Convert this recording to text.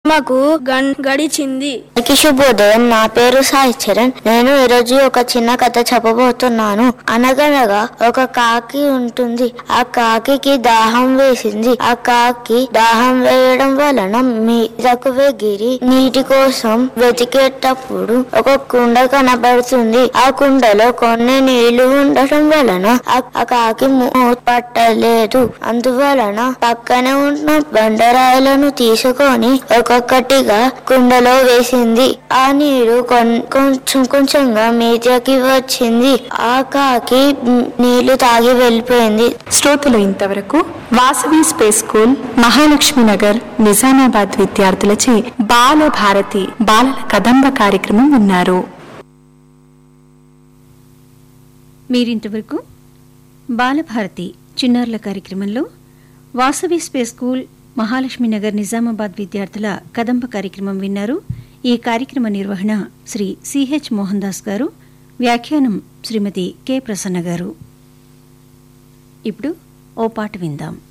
మాకు గన్ గడిచింది అందరికీ శుభోదయం నా పేరు సాయి చరణ్ నేను ఈరోజు ఒక చిన్న కథ చెప్పబోతున్నాను అనగనగా ఒక కాకి ఉంటుంది ఆ కాకి దాహం వేసింది ఆ కాకి దాహం వేయడం వలన మీదకు ఎగిరి నీటి కోసం వెతికేటప్పుడు ఒక కుండ కనబడుతుంది ఆ కుండలో కొన్ని నీళ్లు ఉండటం వలన ఆ- ఆ కాకి మూత పట్టలేదు అందువలన పక్కనే ఉన్న బండరాయిలను తీసుకొని ఒక్కొక్కటిగా కుండలో వేసింది ఆ నీరు కొన్- కొంచెం కొంచెంగా మీదకి వచ్చింది ఆ కాకి మ్, నీళ్లు తాగి వెళ్ళిపోయింది శ్రోతలు ఇంతవరకు వాసవి స్పేస్ స్కూల్ మహాలక్ష్మి నగర్ నిజామాబాద్ విద్యార్థులచే బాల భారతి బాలల కదంబ కార్యక్రమం విన్నారు మీరింతవరకు బాలభారతి చిన్నారుల కార్యక్రమంలో వాసవి స్పేస్ స్కూల్ మహాలక్ష్మి నగర్ నిజామాబాద్ విద్యార్థుల కదంబ కార్యక్రమం విన్నారు ఈ కార్యక్రమ నిర్వహణ శ్రీ సిహెచ్ మోహన్ దాస్ గారు వ్యాఖ్యానం శ్రీమతి కె ప్రసన్న గారు ఇప్పుడు ఓ పాట విందాం